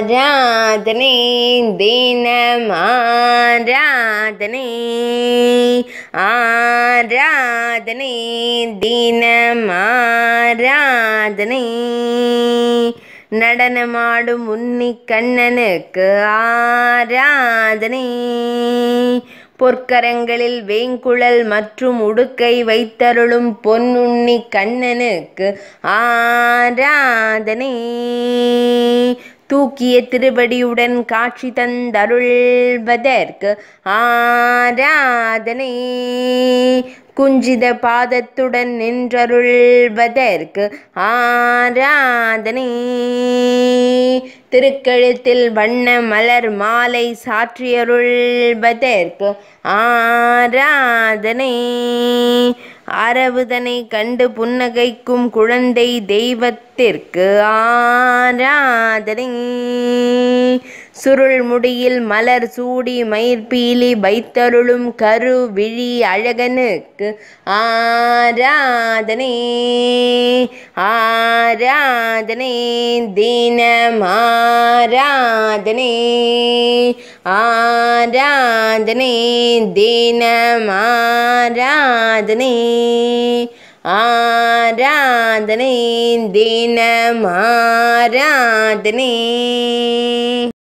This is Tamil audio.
ஆராதனை தினம் ஆராதனை ஆராதனை தினம் ஆராதனை நடனமாடும் உன்னி கண்ணனுக்கு ஆராதனை பொற்கரங்களில் வேங்குழல் மற்றும் உடுக்கை வைத்தருளும் பொன்னுண்ணி கண்ணனுக்கு ஆராதனை தூக்கிய திருவடியுடன் காட்சி தந்தருள்வதற்கு ஆராதனை குஞ்சித பாதத்துடன் நின்றருள்வதற்கு ஆராதனை திருக்கழுத்தில் வண்ண மலர் மாலை சாற்றியருள்வதற்கு ஆராதனை அரவுதனை கண்டு புன்னகைக்கும் குழந்தை தெய்வத்திற்கு ஆராதனை சுருள் முடியில் மலர் சூடி மயிர்பீலி வைத்தருளும் கரு விழி அழகனுக்கு ஆராதனை ஆராதனை தினம் ஆராதனை ஆராதனை தினம் ஆராதனை ஆராதனை தினம் ஆராதனை